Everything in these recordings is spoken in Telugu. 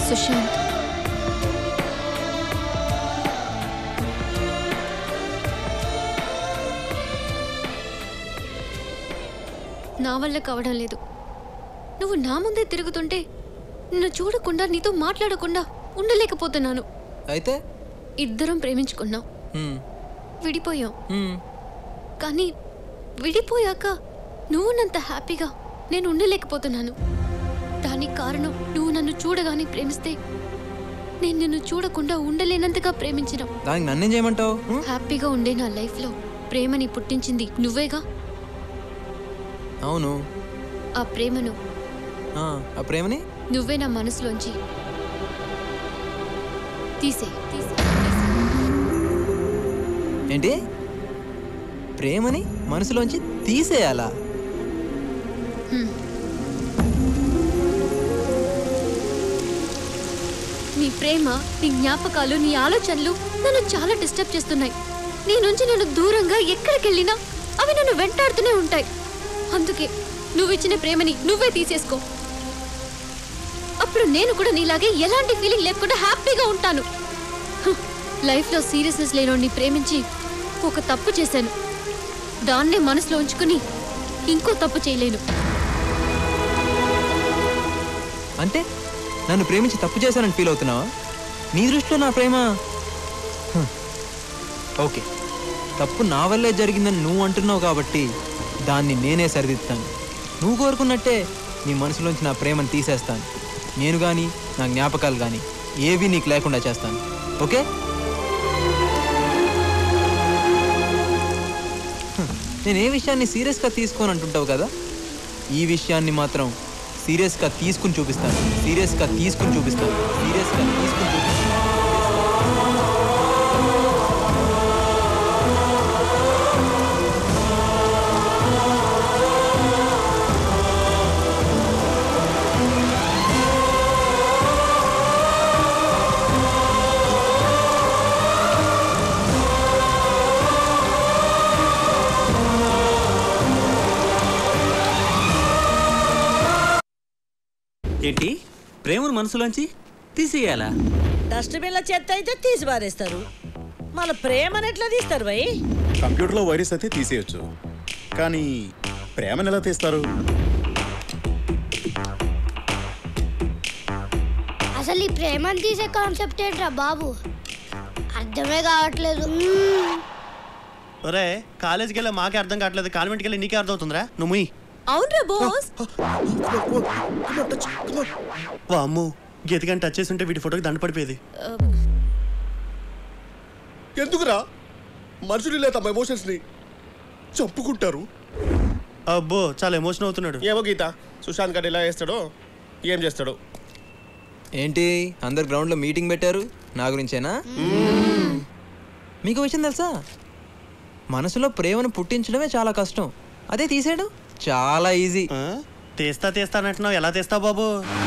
సుశాంత్ నా వల్ల కావడం లేదు నువ్వు నా ముందే తిరుగుతుంటే నిన్ను చూడకుండా నీతో మాట్లాడకుండా ఉండలేకపోతున్నాను అయితే ఇద్దరం ప్రేమించుకున్నాం హ్మ్, విడిపోయాం హ్మ్. కానీ విడిపోయాక నువ్వు నంత హ్యాపీగా నేను ఉండలేకపోతున్నాను దానికి కారణం నువ్వు నన్ను చూడగానే ప్రేమిస్తే నేను నిన్ను చూడకుండా ఉండలేనంతగా ప్రేమించిన దానికి నన్నేం చేయమంటావు హ్మ్? హ్యాపీగా ఉండే నా లైఫ్లో ప్రేమని పుట్టించింది నువ్వేగా అవును ఆ ప్రేమను ఆ, ఆ ప్రేమని నువ్వే నా మనసులోంచి తీసే తీసే ఏంటి ప్రేమని మనసులోంచి తీసేయాలా నీ ప్రేమ నీ జ్ఞాపకాలు నీ ఆలోచనలు నన్ను చాలా డిస్టర్బ్ చేస్తున్నాయి నీ నుంచి నేను దూరంగా ఎక్కడికి వెళ్ళినా అవి నన్ను వెంటాడుతూనే ఉంటాయి అందుకే నువ్వు ఇచ్చిన ప్రేమని నువ్వే తీసేసుకో అప్పుడు నేను కూడా నీలాగే ఎలాంటి ఫీలింగ్ లేకుండా హ్యాపీగా ఉంటాను హ్, లైఫ్లో సీరియస్నెస్ లేనోడిని ప్రేమించి ఒక తప్పు చేశాను దాన్నే మనసులో ఉంచుకుని ఇంకో తప్పు చేయలేను అంటే నన్ను ప్రేమించి తప్పు చేశానని ఫీల్ అవుతున్నావా నీ దృష్టిలో నా ప్రేమ హ్మ్. ఓకే తప్పు నా వల్లే జరిగిందని నువ్వు అంటున్నావు కాబట్టి దాన్ని నేనే సరిదిద్దుతాను నువ్వు కోరుకున్నట్టే నీ మనసులోంచి నా ప్రేమను తీసేస్తాను నేను కానీ నా జ్ఞాపకాలు కానీ ఏవి నీకు లేకుండా చేస్తాను ఓకే హ్మ్. నేను ఏ విషయాన్ని సీరియస్గా తీసుకోని అంటుంటావు కదా ఈ విషయాన్ని మాత్రం సీరియస్గా తీసుకుని చూపిస్తాను సీరియస్గా తీసుకుని చూపిస్తాను సీరియస్గా తీసుకుని చూపిస్తాను ఏంటి ప్రేమను మనసులోంచి తీసేయాలా డస్ట్బిన్ల చెత్త అయితే తీసి పారేస్తారు మన ప్రేమను ఎట్లా తీస్తారు భయ్ కంప్యూటర్లో వైరస్ అయితే తీసేయొచ్చు కానీ ప్రేమను ఎలా తీస్తారు అసలు ఈ ప్రేమను తీసే కాన్సెప్ట్ ఏంట్రా బాబు అర్థమే కావట్లేదు మ్మ్. ఒరే కాలేజీకి వెళ్ళి మాకే అర్థం కావట్లేదు కాన్వెంట్కి వెళ్ళి నీకే అర్థం అవుతుందిరా నువ్వు ముయ్. అవునరా బోస్ వా అమ్ము గీతగాని టచ్ చేసి ఉంటే వీడి ఫోటోకి దండ పడిపోయేది ఎందుకురా మనుషులు లేదా తమ ఎమోషన్స్ ని చెప్పుకుంటారు అబ్బో చాలా ఎమోషన్ అవుతున్నాడు ఏమో గీత సుశాంత్ గారు ఎలా చేస్తాడో ఏం చేస్తాడో ఏంటి అందరు గ్రౌండ్లో మీటింగ్ పెట్టారు నా గురించేనా మీకు విషయం తెలుసా మనసులో ప్రేమను పుట్టించడమే చాలా కష్టం అదే తీసేయడం చాలా ఈజీ ఆ? తీస్తా తీస్తా అంటున్నావు ఎలా తీస్తావు బాబు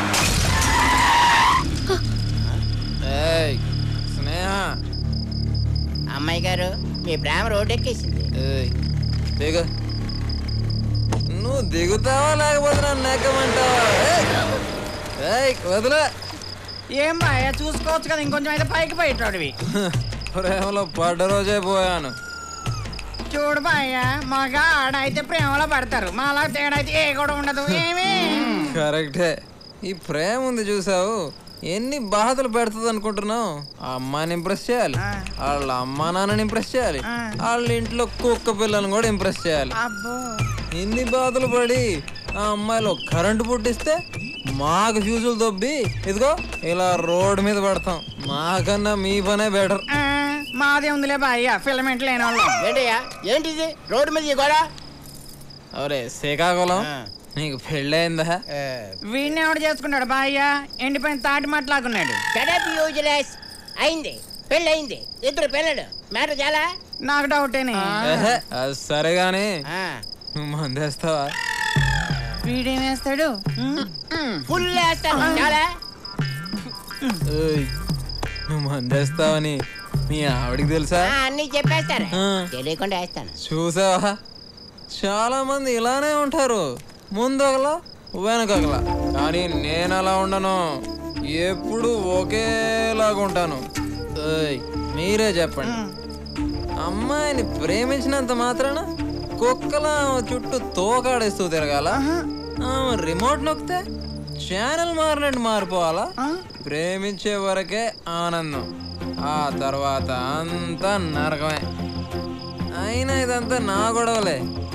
ఏయ్, స్నేహ అమ్మాయి గారు మీ ప్రేమ రోడ్డెక్కేసింది ఏయ్, దిగు నువ్వు దిగుతావా లేకపోతే నన్ను నెక్కమంటావా ఏయ్, ఏయ్, వదిలే ఏం బాయ్ చూసుకోవచ్చు కదా ఇంకొంచెం అయితే పైకి పోయేటోడివి ప్రేమలో పడ్డ రోజే పోయాను చూడు బాయ్య మగ ఆడ అయితే ప్రేమలో పడతారు మాలా తేడా అయితే ఏ కూడా ఉండదు ఏమి కరెక్టే ఈ ప్రేమ ఉంది చూసావు ఎన్ని బాధలు పెడుతుంది అనుకుంటున్నావు ఆ అమ్మాయిని ఇంప్రెస్ చేయాలి వాళ్ళ అమ్మా నాన్నని ఇంప్రెస్ చేయాలి వాళ్ళ ఇంట్లో కుక్క పిల్లలను కూడా ఇంప్రెస్ చేయాలి అబ్బో ఇన్ని బాధలు పడి ఆ అమ్మాయిలో కరెంటు పుట్టిస్తే మాకు ఫ్యూజులు దొబ్బి ఇదిగో ఇలా రోడ్డు మీద పడతాం మాకన్నా మీ పనే బెటర్ ఆ, మాదే ఉందిలే బాయ్య ఫిలమెంట్ లేని వాళ్ళం ఏంటయ్యా ఏంటిది రోడ్డు మీద కూడా అవరే శ్రీకాకుళం నీకు పెళ్ళయిందా వీడిని ఎవడు చేసుకున్నాడు బాయ్య ఎండిపోయిన తాటి మట్లాకున్నాడు యూజ్లెస్ అయింది పెళ్ళి అయింది ఇద్దరు పిల్లలు మ్యాటర్ చాలా నాకు డౌటేనే ఏహే, అది సరే గానీ ఆ, నువ్వు మందేస్తావా వీడేం వేస్తాడు ఫుల్ వేస్తాను చాలా ఏయ్, నువ్వు మందేస్తావని మీ ఆవిడికి తెలుసా ఆ, అన్నీ చెప్పేస్తారు ఆ. తెలియకుండా వేస్తాను చూసావా చాలా మంది ఇలానే ఉంటారు ముందు ఒకలా వెనక ఒకలా కానీ నేను అలా ఉండను ఎప్పుడు ఒకేలాగా ఉంటాను ఏయ్, మీరే చెప్పండి అమ్మాయిని ప్రేమించినంత మాత్రాన కుక్కలా ఆమె చుట్టూ తోకాడేస్తూ తిరగాల ఆమె రిమోట్ నొక్కితే ఛానల్ మారినట్టు మారిపోవాలా ప్రేమించే వరకే ఆనందం ఆ తర్వాత అంతా నరకమే అయినా ఇదంతా నా గొడవలే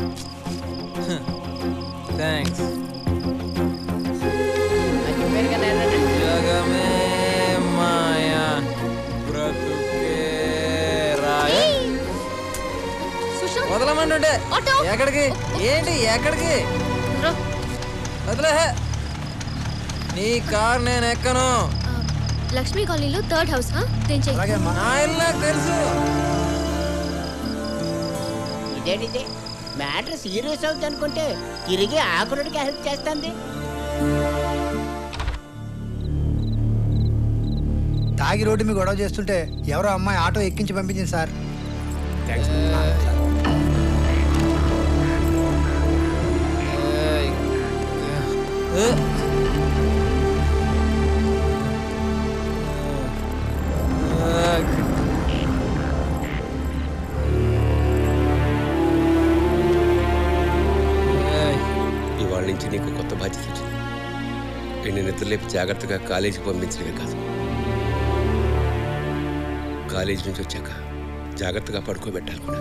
థ్యాంక్స్ జగమే మాయా బ్రతుకే రాయ సుశాంత్ వదలమంటుంటే ఆటో! ఎక్కడికి ఏంటి ఎక్కడికి రా. వదిలే నీ కార్ నేను ఎక్కను ఆ, లక్ష్మీ కాలనీలో థర్డ్ హౌస్ తెంచేయి నా ఇల్లు నాకు తెలుసు ఇదేంటిది మ్యాటర్ సీరియస్ అవుతుంది అనుకుంటే తిరిగి ఆకురుడికి హెల్ప్ చేస్తుంది తాగి రోడ్డు మీద గొడవ చేస్తుంటే ఎవరో అమ్మాయి ఆటో ఎక్కించి పంపించింది సార్ ఏయ్. ఏ. ఏ. ఏయ్. ఇవాళ నుంచి నీకు కొత్త బాధ్యత వచ్చింది వీడిని నిద్రలేపి జాగ్రత్తగా కాలేజీకి పంపించడమే కాదు కాలేజీ నుంచి వచ్చాక జాగ్రత్తగా పడుకోబెట్టాలి కూడా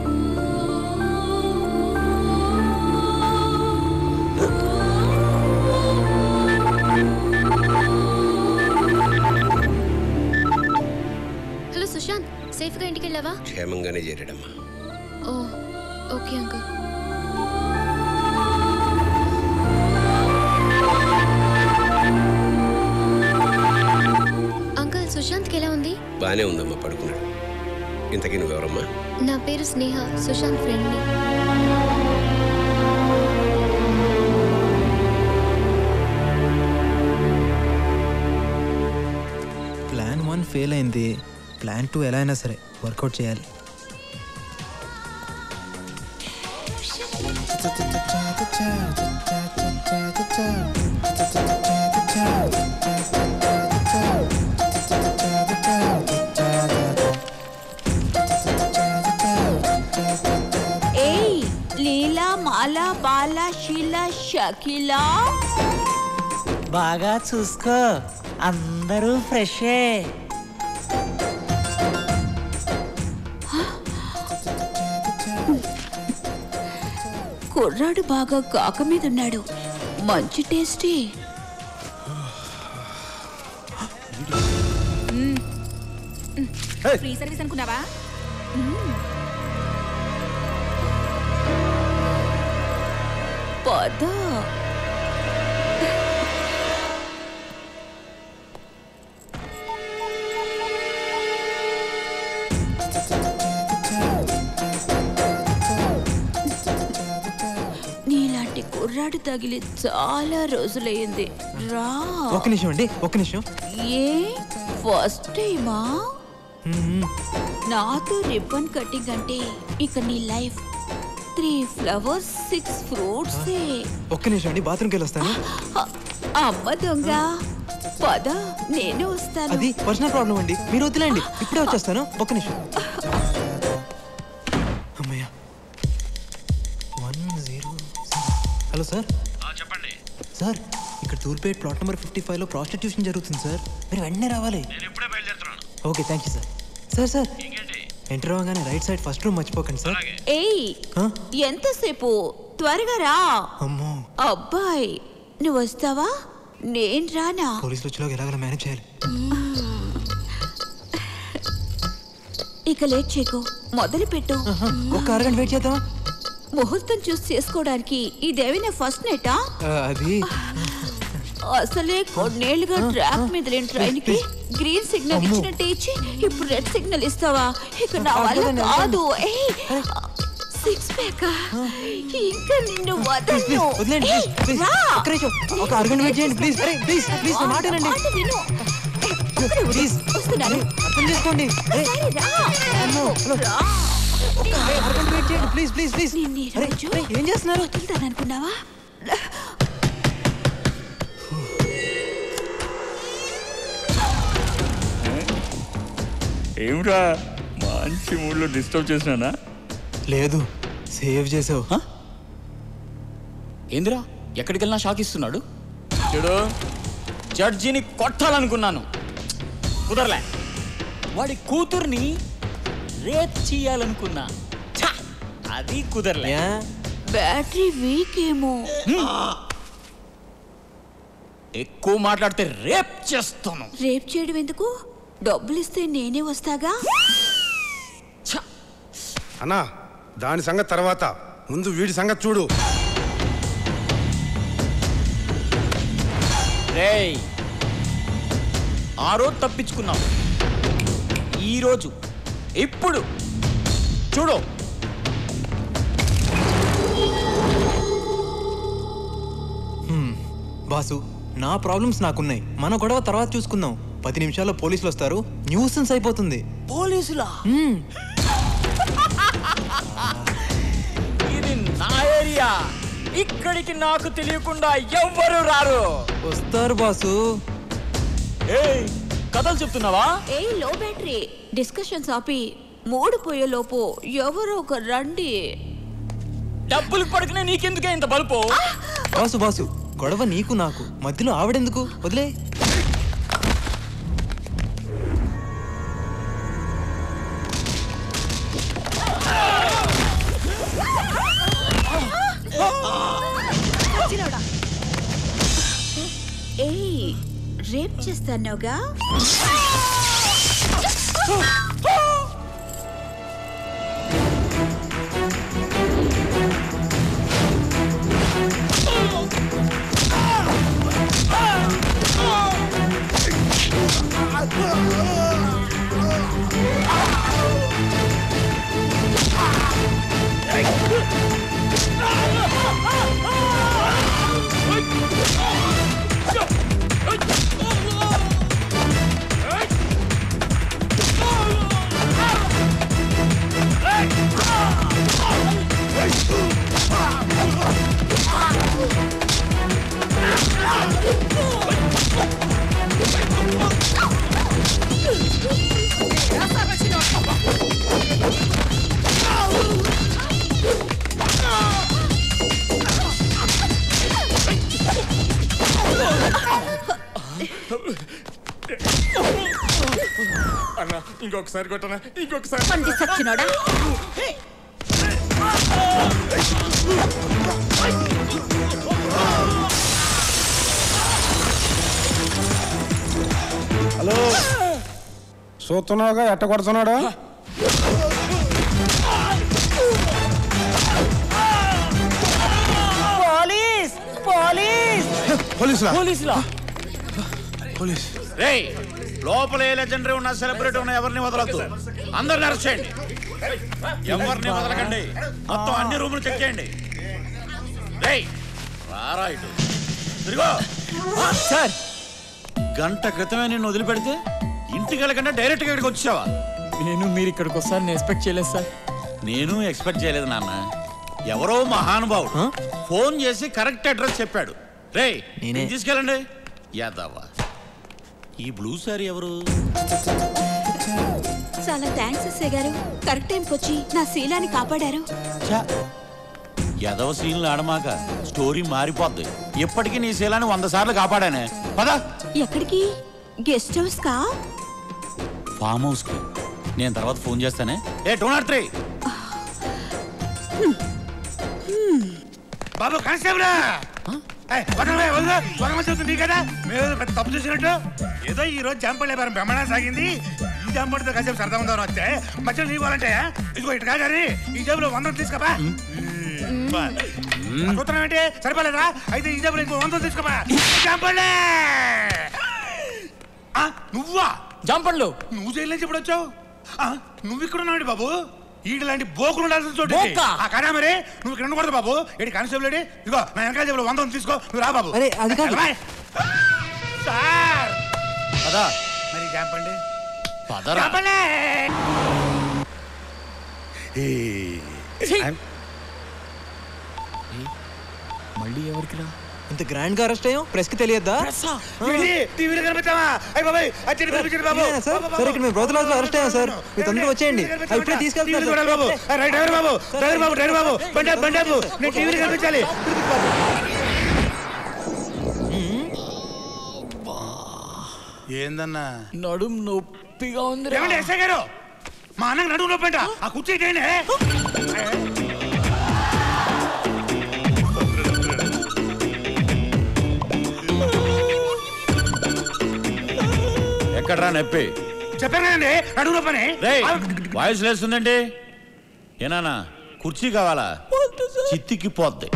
హలో సుశాంత్ సేఫ్ గా ఇంటికి వెళ్ళావా క్షేమంగానే చేరాడమ్మా ఓ ఓకే అంకుల్ అంకుల్ సుశాంత్కి ఎలా ఉంది బాగానే ఉందమ్మా పడుకున్నాడు ఇంతకీ నువ్వెవరమ్మా నా పేరు స్నేహ సుశాంత్ ఫ్రెండ్ని ప్లాన్ వన్ ఫెయిల్ అయింది ప్లాన్ టూ ఎలా అయినా సరే వర్కౌట్ చేయాలి ఏయ్ లీలా మాలా బాలా షీలా షకీలా బాగా చూసుకో అందరూ ఫ్రెషే కుర్రాడు బాగా కాక మీద ఉన్నాడు మంచి టేస్టీ ఫ్రీ సర్వీస్ అనుకున్నావా పద నీలాంటి కుర్రాడు తగిలి చాలా రోజులయ్యింది రా ఒక్క నిమిషం అండి ఒక్క నిమిషం ఏ ఫస్ట్ టైమా మ్మ్. నాతో రిబ్బన్ కటింగ్ అంటే ఇక నీ life three flowers six fruits ఒక్క నిమిషం అండి బాత్రూమ్కి వెళ్ళి వస్తాను అమ్మ దొంగ పద నేను వస్తాను అది పర్సనల్ ప్రాబ్లం అండి మీరు వదిలేండి ఇప్పుడే వచ్చేస్తాను ఒక్క నిమిషం అమ్మయ్య వన్ జీరో హలో సార్ చెప్పండి సార్ ఇక్కడ తూర్పేట్ ప్లాట్ నెంబర్ ఫిఫ్టీ ఫైవ్లో ప్రాస్టిట్యూషన్ జరుగుతుంది సార్ మీరు వెంటనే రావాలి నేను ఇప్పుడే బయలుదేరుతున్నాను okay thank you sir sir sir ఇంకేంటి ఎంటర్ అవ్వగానే రైట్ సైడ్ ఫస్ట్ రూమ్ మర్చిపోకండి సార్ ఏయ్ ఆ? ఎంతసేపు త్వరగా రా అమ్మో అబ్బాయ్ నువ్వు వస్తావా నేను రానా పోలీసులు వచ్చేలోకి ఎలాగైనా మేనేజ్ చేయాలి ఇక లేట్ చేయకు మొదలు పెట్టు ఒక్క అరగంట వెయిట్ చేద్దామా ముహూర్తం చూసి చేసుకోవడానికి ఇదేమైనా ఫస్ట్ నెటా ఆ, అది అసలే కొన్నేళ్లుగా ట్రాక్ మీద లేని ట్రైన్ కి గ్రీన్ సిగ్నల్ ఇచ్చినట్టు ఇచ్చి ఇప్పుడు రెడ్ సిగ్నల్ ఇస్తావా ఇక నా వల్ల అర్థమైంది, కాదు సిక్స్ ప్యాక్ ఇంకా నిన్ను వదలను వదిలేండి ఏయ్, ప్లీజ్ ప్లీజ్ రా. ఒక్క నిమిషం ఒక అరగంట వెయిట్ చేయండి ప్లీజ్ అరే ప్లీజ్ ప్లీజ్ నా మాట వినండి మాట విను ప్లీజ్ వస్తున్నాను అర్థం చేసుకోండి ఏ, సరే, రా. అమ్మో, హలో. రా. ఒక్క అరగంట వెయిట్ చేయండి ప్లీజ్ ప్లీజ్ ప్లీజ్ నిన్ను ఈ అరే, రోజు అరే, ఏం చేస్తున్నారు వదులుతాననుకున్నావా ఏమిరా మంచి మూడ్లో డిస్టర్బ్ చేసినానా లేదు సేవ్ చేసావు ఏందిరా ఎక్కడికి వెళ్ళినా షాక్ ఇస్తున్నాడు చూడు జడ్జిని కొట్టాలనుకున్నాను కుదరలే వాడి కూతుర్ని రేప్ చేయాలనుకున్నా ఛ! అది కుదరలే బ్యాటరీ వీక్ ఏమో ఎక్కువ మాట్లాడితే రేప్ చేస్తాను రేప్ చేయడం ఎందుకు డబ్బులు ఇస్తే నేనే వస్తాగా అన్నా దాని సంగతి తర్వాత ముందు వీడి సంగతి చూడు రేయ్ ఆ రోజు తప్పించుకున్నావు ఈరోజు ఇప్పుడు చూడు హ్మ్. బాసు నా ప్రాబ్లమ్స్ నాకున్నాయి మన గొడవ తర్వాత చూసుకుందాం పది నిమిషాల్లో పోలీసులు వస్తారు న్యూసెన్స్ అయిపోతుంది పోలీసులా హ్మ్. ఇది నా ఏరియా ఇక్కడికి నాకు తెలియకుండా ఎవ్వరు రారు వస్తారు బాసు ఏయ్ కథలు చెప్తున్నావా ఏ లో బ్యాటరీ డిస్కషన్స్ ఆపి మూడు పోయే లోపు ఎవరో ఒక రండి డబ్బులు పడుకునే నీకెందుకే ఇంత బలుపు బాసు బాసు గొడవ నీకు నాకు మధ్యలో ఆవిడెందుకు వదిలే ఏయ్ రేప్ చేస్తానోగా అన్న ఇంకొకసారి కొట్టనా ఇంకొకసారి పంది సచ్చినోడా హలో చూస్తున్నావుగా ఎట్ట కొడుతున్నాడు పోలీస్ పోలీస్ పోలీసులా పోలీసులా పోలీస్ రేయ్ లోపల ఏ లెజెండరీ ఉన్న సెలబ్రిటీ ఉన్న ఎవరిని వదలొద్దు అందరిని అరెస్ట్ చేయండి ఎవరిని వదలకండి మొత్తం అన్ని రూములు చెక్ చేయండి రేయ్ రారా ఇటు తిరుగో సార్ గంట క్రితమే నిన్ను వదిలిపెడితే ఇంటికి వెళ్ళకుండా డైరెక్ట్ గా ఇక్కడికి వచ్చావా నేను మీరు ఇక్కడికి వస్తారని ఎక్స్పెక్ట్ చేయలేదు సార్ నేను ఎక్స్పెక్ట్ చేయలేదు నాన్న ఎవరో మహానుభావుడు ఫోన్ చేసి కరెక్ట్ అడ్రస్ చెప్పాడు రేయ్ నేను తీసుకెళ్ళండి యాదవ్వా ఈ బ్లూ సారీ ఎవరు చాలా థ్యాంక్స్ ఎస్ఐ గారు కరెక్ట్ టైంకి వచ్చి నా శీలాన్ని కాపాడారు యదవ సీన్లు ఆడమాక స్టోరీ మారిపోద్ది ఇప్పటికీ నీ శీలాన్ని వంద సార్లు కాపాడానే పద ఎక్కడికి గెస్ట్ హౌస్ కా ఫామ్ హౌస్ కి నేను తర్వాత ఫోన్ చేస్తానే ఏ టూ నాట్ త్రీ బాబు కానిస్టేబుల్ నీ కదా మేము ఏదో పెద్ద తప్పు చేసినట్టు ఏదో ఈ రోజు జాంపల్ వ్యాపారం బ్రహ్మాండం సాగింది ఈ జాంపడితో కాసేపు సరదా ఉందామని వస్తే మధ్యలో నీ వాళ్ళంటే ఇదిగో ఇటు కాదని ఈ జేబులో వందలు తీసుకోపా సూత్రం ఏంటి సరిపోలేదా అయితే ఈ జేబులో ఇంకో వందలు తీసుకోపా జాంపళ్ళే ఆ, నువ్వా జాంపళ్ళు నువ్వు జైలు నుంచి ఎప్పుడు వచ్చావు ఆ, నువ్వు ఇక్కడ ఉన్నాడు బాబు ఈడు లాంటి బోకులు ఉండాల్సిన చోటు ఇది. బోకా? ఆ కదా మరి నువ్వు ఇక్కడ ఉండకూడదు బాబు ఏడి కానిస్టేబుల్ ఏడి? ఇదిగో నా వెనకాల జేబులో వంద ఉంది తీసుకో నువ్వు రా బాబు అరే, అది కాదు. వెళ్ళబాయ్. సార్ పదా మరి జాంపండి పదరా జాంపండి మళ్ళీ ఎవరికి రా ఇంత గ్రాండ్ గా అరెస్ట్ అయ్యాం ప్రెస్ కి తెలియద్దా టీవీలో కనిపించావా అయ్యి బాబాయ్ అచ్చడి పంపించండి బాబు ఇదేనా సార్ సార్ ఇక్కడ మేము బ్రోతలాస్ అరెస్ట్ అయ్యాం సార్ మీరు తొందరగా వచ్చేయండి ఆ, ఇప్పుడే టీవీలో తీసుకెళ్తాను చూడాలి బాబు ఆ, రైట్ డ్రైవర్ బాబు డ్రైవర్ బాబు డ్రైవర్ బాబు బండి ఆపు, బండి ఆపు. నేను టీవీలో కనిపించాలి ఏందన్నా నడుం నొప్పిగా ఉంది ఏమండి ఎస్ఐ గారు మా అన్నకి నడువు నొప్పంట ఆ కుర్చీ ఇటేయండి. ఎక్కడ్రా నొప్పి చెప్పాను కదండి నడువు నొప్పని రేయ్ వాయిస్ లేస్తుందండి ఏనానా కుర్చీ కావాలా చిత్తికి పోద్ది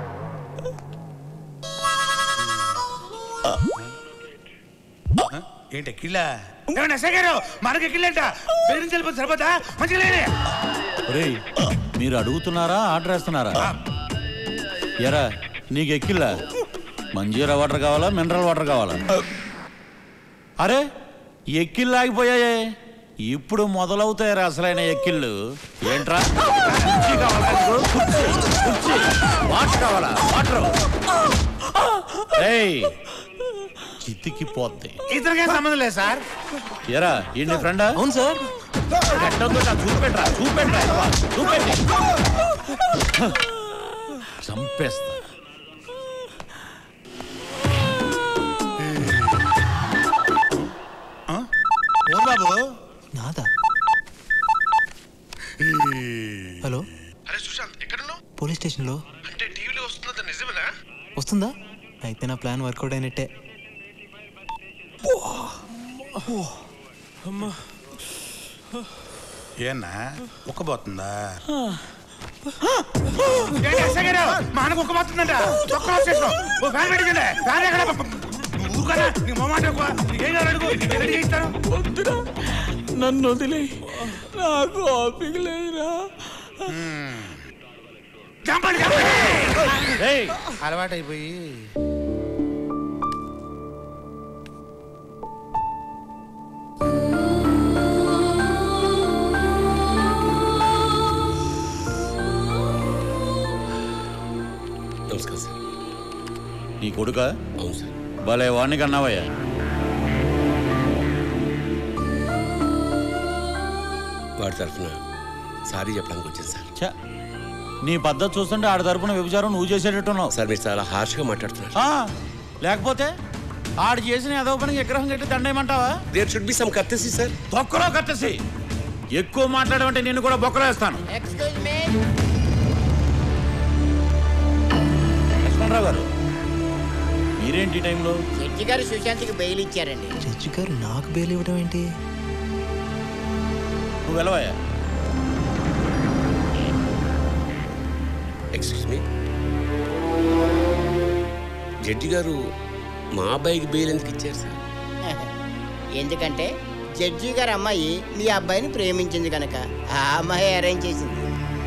ఏంటి కిళ్ళ ఏమండి ఎస్ఐ గారు మనకి కిళ్ళంట బెదిరించి వెళ్ళిపోతే సరిపోతా మంచిగా లేని రేయ్ మీరు అడుగుతున్నారా ఆర్డర్ వేస్తున్నారా ఎరా నీకు ఎక్కిల్లా మంజీరా వాటర్ కావాలా మినరల్ వాటర్ కావాలా అరే ఎక్కిళ్ళు ఆగిపోయాయే ఇప్పుడు మొదలవుతాయి అసలైన ఎక్కిళ్ళు ఏంట్రా కుర్చీ కావాలా నీకు? కుర్చీ, కుర్చీ. వాటర్ కావాలా వాటర్ ఏయ్ చిత్తికి పోద్ది ఇతనికేం సంబంధం లేదు సార్ ఎరా ఈ నీ ఫ్రెండా అవును సార్ చూపెట్రా చూపెట్రా ఎడవా, చూపెట్టి చంపేస్తా ఓ బాబు నాదా హలో అరే సుశాంత్ ఎక్కడున్నావు పోలీస్ స్టేషన్ లో అంటే టీవీలో వస్తున్నది నిజమేనా వస్తుందా అయితే నా ప్లాన్ వర్కౌట్ అయినట్టే ఏనా ఉక్కబోతుందా ఏంటి ఎస్ఐ గారు మా అన్నకు ఉక్కబోతుందంట ఒక్కలో స్టేషన్ ఓ ఫ్యాన్ పెట్టించండి ఫ్యాన్ ఎక్కడ ఊరుకన్నా నీ మొమ్మాట ఎక్కువ నీకేం కావాలి అడుగు నేను రెడీ ఇస్తాను వద్దురా నన్ను వదిలే నాకు ఓపిక లేదురా చంపండి చంపండి అలవాటైపోయి నమస్కారం సార్ నీ కొడుక అవును సార్ భలే వాణ్ణి కన్నావయ్యా వాడి తరఫున సారీ చెప్పడానికి వచ్చాను సార్ ఛ, నీ పద్ధతి చూస్తుంటే ఆడ తరపున వ్యభిచారం నువ్వు చేసేటట్టున్నావు సార్ మీరు చాలా హార్ష్గా మాట్లాడుతున్నారు ఆ, లేకపోతే ఆడు చేసిన ఏదో పనికి విగ్రహం కట్టి దండేయమంటావా there should be some courtesy sir బొక్కలో కట్టేసి ఎక్కువ మాట్లాడమంటే నిన్ను కూడా బొక్కలో వేస్తాను ఎక్స్క్యూజ్ మీ లక్ష్మణరావు గారు మీరేంటి ఈ టైంలో జడ్జి గారు సుశాంత్కి బెయిల్ ఇచ్చారండి జడ్జి గారు నాకు బెయిల్ ఇవ్వడం ఏంటి నువ్వు వెళ్ళవయ్యా ఎక్స్క్యూజ్ మీ జడ్జి గారు మా అబ్బాయికి బెయిల్ ఎందుకు ఇచ్చారు సార్ ఎందుకంటే జడ్జి గారు అమ్మాయి మీ అబ్బాయిని ప్రేమించింది కనుక ఆ అమ్మాయి అరేంజ్ చేసింది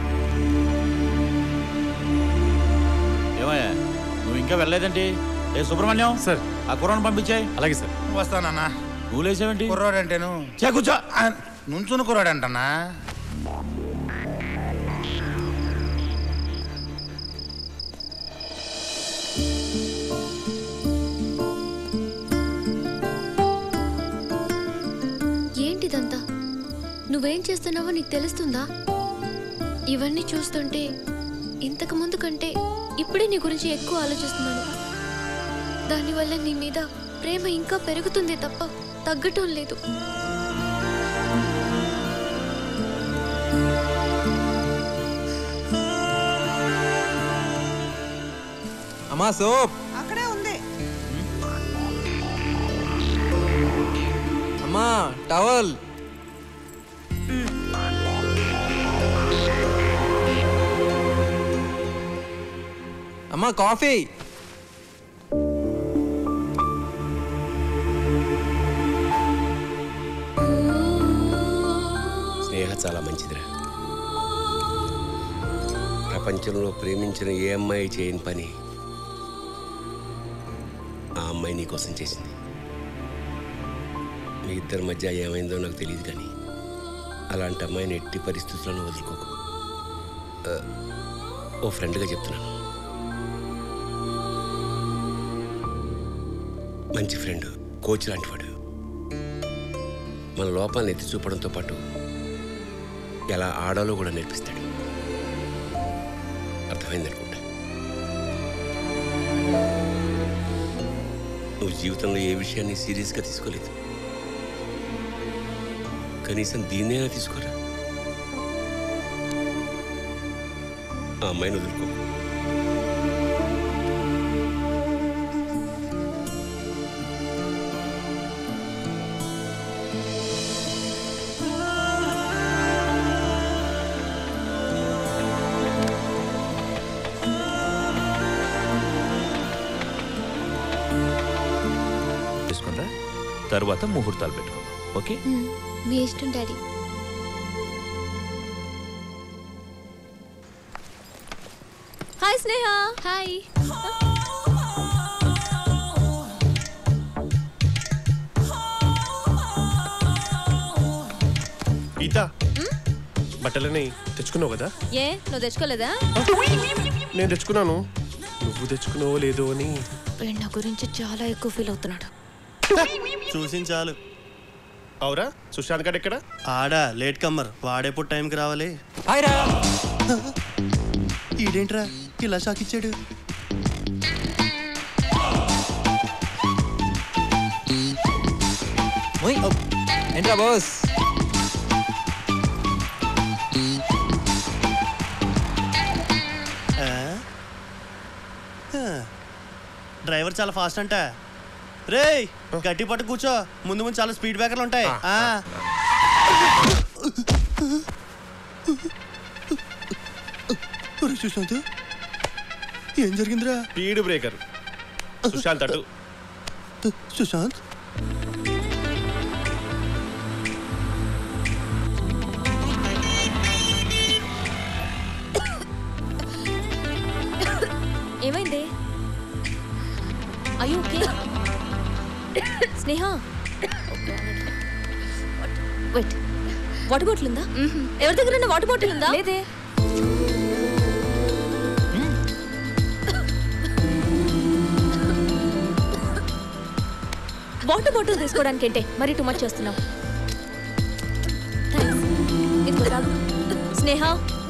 ఏమయ్యా నువ్వు ఇంకా వెళ్ళలేదండి ఏ సుబ్రహ్మణ్యం సార్ ఆ కుర్రాన్ని పంపించాయి అలాగే సార్ వస్తానన్నా నువ్వు లేచావేంటి కుర్రాడంటేను చే కూర్చో ఆ, నుంచుని కుర్రాడంటన్నా ఏంటిదంతా నువ్వేం చేస్తున్నావో నీకు తెలుస్తుందా ఇవన్నీ చూస్తుంటే ఇంతకు ముందు కంటే ఇప్పుడే నీ గురించి ఎక్కువ ఆలోచిస్తున్నాను దానివల్ల నీ మీద ప్రేమ ఇంకా పెరుగుతుంది తప్ప తగ్గటం లేదు అమ్మా సోప్ అక్కడే ఉంది అమ్మా టవల్ అమ్మా కాఫీ స్నేహ చాలా మంచిదిరా ప్రపంచంలో ప్రేమించిన ఏ అమ్మాయి చేయని పని ఆ అమ్మాయి నీ కోసం చేసింది మీ ఇద్దరి మధ్య ఏమైందో నాకు తెలియదు కానీ అలాంటి అమ్మాయిని ఎట్టి పరిస్థితులను వదులుకోకు ఆ, ఓ ఫ్రెండ్గా చెప్తున్నాను మంచి ఫ్రెండ్ కోచ్ లాంటివాడు మన లోపాలను ఎత్తి చూపడంతో పాటు ఎలా ఆడాలో కూడా నేర్పిస్తాడు అర్థమైందనుకుంటా నువ్వు జీవితంలో ఏ విషయాన్ని సీరియస్గా తీసుకోలేదు కనీసం దీన్నైనా తీసుకోరా ఆ అమ్మాయిని వదులుకో తీసుకుందా తర్వాత ముహూర్తాలు పెట్టుకుందాం ఓకే మ్మ్. మీ ఇష్టం daddy hi Sneha hi Geetha బట్టలని తెచ్చుకున్నావు కదా ఏ నువ్వు తెచ్చుకోలేదా నేను తెచ్చుకున్నాను నువ్వు తెచ్చుకున్నావో లేదో అని వీడు నా గురించి చాలా ఎక్కువ ఫీల్ అవుతున్నాడు చూసిన చాలు అవురా సుశాంత్ గడ్ ఎక్కడ ఆడా లేట్ కమ్మర్ వాడేప్పుడు టైంకి రావాలి హాయ్రా ఈడేంట్రా ఇలా షాక్ ఇచ్చాడు మొయ్ ఏంట్రా బాస్ ఆ? ఆ. డ్రైవర్ చాలా ఫాస్ట్ అంట రేయ్ గట్టి పట్టు కూర్చో ముందు ముందు చాలా స్పీడ్ బ్రేకర్లు ఉంటాయి ఆ. ఒరే సుశాంత్ ఏం జరిగిందిరా స్పీడ్ బ్రేకర్ సుశాంత్ అటు సుశాంత్ ఏమైంది అయ్యో okay Sneha wait water bottle ఉందా ఎవరి దగ్గర వాటర్ బాటిల్ ఉందా లేదే వాటర్ బాటిల్ తీసుకోవడానికి ఏంటే మరీ టూ మచ్ చేస్తున్నావు థ్యాంక్స్ ఇదిగో తాగు. స్నేహ